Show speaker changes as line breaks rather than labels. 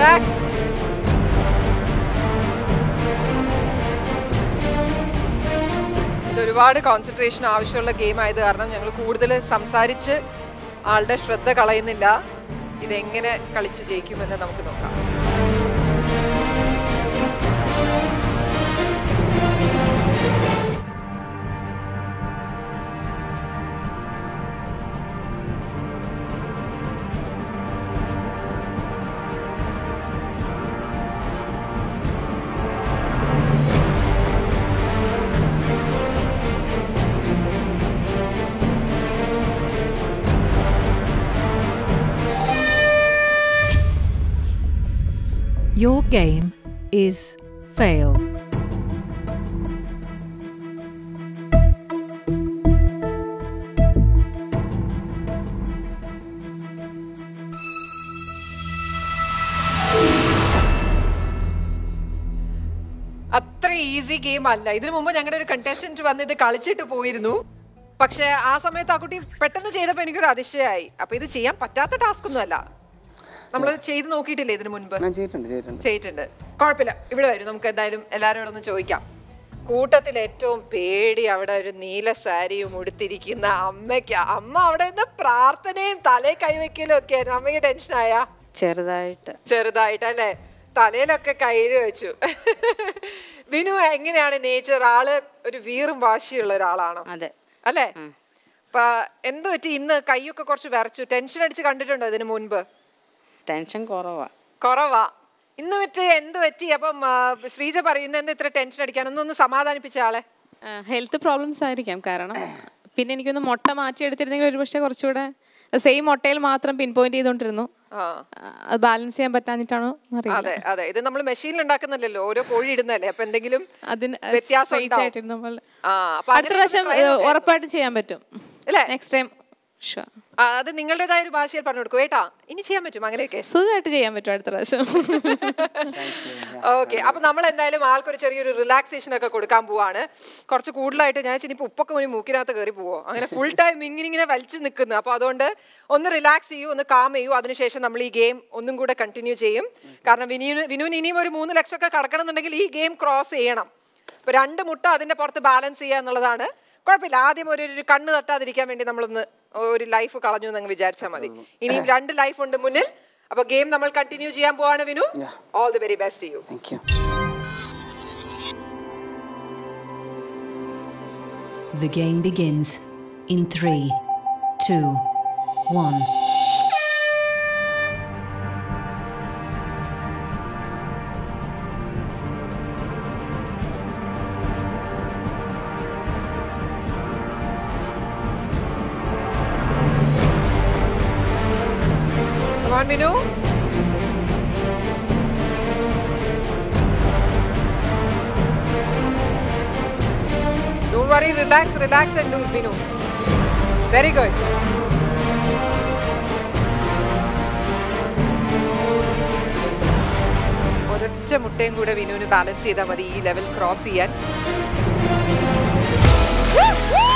Relax ഇത് ഒരുപാട് concentration ആവശ്യമുള്ള ഗെയിം ആയത് കാരണം ഞങ്ങൾ കൂടുതൽ സംസാരിച്ച് ആളുടെ ശ്രദ്ധ കളയുന്നില്ല ഇതെങ്ങനെ കളിച്ച് ജയിക്കുമെന്ന് നമുക്ക് നോക്കാം
Your game is fail.
അത്ര ഈസി ഗെയിം അല്ല ഇതിനു മുമ്പ് ഞങ്ങളുടെ ഒരു കണ്ടസ്റ്റന്റ് വന്ന് ഇത് കളിച്ചിട്ട് പോയിരുന്നു പക്ഷെ ആ സമയത്ത് ആ കുട്ടി പെട്ടെന്ന് ചെയ്തപ്പോൾ എനിക്കൊരു അതിശയമായി അപ്പൊ ഇത് ചെയ്യാൻ പറ്റാത്ത ടാസ്ക് ഒന്നും അല്ല നമ്മൾ ചെയ്ത് നോക്കിയിട്ടില്ലേ ഇതിനു മുൻപ്
ഞാൻ ചെയ്തിട്ടുണ്ട് ചെയ്തിട്ടുണ്ട്
ചെയ്തിട്ടുണ്ട് കുഴപ്പമില്ല ഇവിടെ വരും നമുക്ക് എന്തായാലും എല്ലാവരോടും ഒന്ന് ചോദിക്കാം കൂട്ടത്തിൽ ഏറ്റവും പേടി അവിടെ ഒരു നീല സാരിയും ഉടുത്തിരിക്കുന്ന അമ്മയ്ക്ക് അമ്മ അവിടെ നിന്ന് പ്രാർത്ഥനയും തലേ കൈവയ്ക്കലും ഒക്കെ ആയിരുന്നു അമ്മയ്ക്ക് ടെൻഷനായ
ചെറുതായിട്ട്
ചെറുതായിട്ട് അല്ലേ തലയിലൊക്കെ കയ്യിൽ വെച്ചു വിനു എങ്ങനെയാണ് നേച്ചർ ആള് ഒരു വീറും വാശിയുള്ള ഒരാളാണോ
അതെ
അല്ലേ അപ്പൊ എന്ത് പറ്റി ഇന്ന് കൈയൊക്കെ കുറച്ച് വിറച്ചു ടെൻഷൻ അടിച്ച് കണ്ടിട്ടുണ്ടോ ഇതിനു മുൻപ്
ടെൻഷൻ കുറവാ
കുറവാ ഇന്ന് മറ്റേ എന്ത് പറ്റി അപ്പം ആ, ശ്രീജ പറയുന്ന എന്താ ഇത്ര ടെൻഷൻ അടിക്കാൻ ഒന്നൊന്ന് സമാധാനിപ്പിച്ച ആളെ
ഹെൽത്ത് പ്രോബ്ലംസ് ആയിരിക്കാം കാരണം പിന്നെ എനിക്കൊന്ന് മുട്ട മാറ്റിയെടുത്തിരുന്നെങ്കിൽ ഒരുപക്ഷെ കുറച്ചുകൂടെ സെയിം മുട്ടയിൽ മാത്രം പിൻ പോയിന്റ് ചെയ്തുകൊണ്ടിരുന്നു
ആ
അത് ബാലൻസ് ചെയ്യാൻ പറ്റാഞ്ഞിട്ടാണോ അറിയില്ല
അതെ അതെ ഇത് നമ്മൾ മെഷീനിൽ ഉണ്ടാക്കുന്നില്ലല്ലോ ഓരോ കോഴി ഇടുന്നല്ലേ അപ്പൊ എന്തെങ്കിലും
അതിന്
വ്യത്യാസം
straight
ഉണ്ടാവും.
ആയിട്ടിരുന്ന പോലെ
ആ, അപ്പൊ
അടുത്ത
അങ്ങനെ
പ്രാവശ്യം
ഒന്ന് try
ഏഹ്,
നോക്കാം.
ഉറപ്പായിട്ടും ചെയ്യാൻ പറ്റും
അല്ലേ?
നെക്സ്റ്റ് ടൈം ഷുവർ
ആ, അത് നിങ്ങളുടേതായ ഒരു ഭാഷയിൽ പറഞ്ഞു കൊടുക്കും ഏട്ടാ ഇനി ചെയ്യാൻ പറ്റും അങ്ങനെയൊക്കെ
സുഖമായിട്ട് ചെയ്യാൻ പറ്റും അടുത്ത പ്രാവശ്യം
ഓക്കെ അപ്പൊ നമ്മൾ എന്തായാലും ആൾക്കൊരു ചെറിയൊരു റിലാക്സേഷൻ ഒക്കെ കൊടുക്കാൻ പോവാണ് കുറച്ച് കൂടുതലായിട്ട് ഞാൻ ഇനിയിപ്പോ ഉപ്പൊക്കെ മുനി മൂക്കിനകത്ത് കയറി പോവോ അങ്ങനെ ഫുൾ ടൈം ഇങ്ങനെ ഇങ്ങനെ വലിച്ചു നിൽക്കുന്നു അപ്പൊ അതുകൊണ്ട് ഒന്ന് റിലാക്സ് ചെയ്യൂ ഒന്ന് കാം ചെയ്യൂ അതിനുശേഷം നമ്മൾ ഈ ഗെയിം ഒന്നും കൂടെ കണ്ടിന്യൂ ചെയ്യും കാരണം വിനീന് വിനുവിന് ഇനിയും ഒരു മൂന്ന് ലക്ഷം ഒക്കെ കടക്കണം എന്നുണ്ടെങ്കിൽ ഈ ഗെയിം ക്രോസ് ചെയ്യണം ഇപ്പൊ രണ്ട് മുട്ട അതിന്റെ പുറത്ത് ബാലൻസ് ചെയ്യുക എന്നുള്ളതാണ് കുഴപ്പമില്ല ആദ്യം ഒരു ഒരു കണ്ണ് തട്ടാതിരിക്കാൻ വേണ്ടി നമ്മളൊന്ന് ഒരു ലൈഫ് കളഞ്ഞു എന്ന് വിചാരിച്ചാൽ മതി ഇനിയും രണ്ട് ലൈഫ് ഉണ്ട് മുന്നിൽ അപ്പൊ ഗെയിം നമ്മൾ കണ്ടിന്യൂ ചെയ്യാൻ പോവാണ് Vinu all the very best you
thank you
The game begins in three, two, one.
Come on, Minu. Don't worry, relax, relax and do it, Minu. Very good. ഒരൊറ്റ മുട്ടയും കൂടെ വിനുവിന് ബാലൻസ് ചെയ്താൽ മതി ഈ ലെവൽ ക്രോസ് ചെയ്യാൻ Woo! Woo!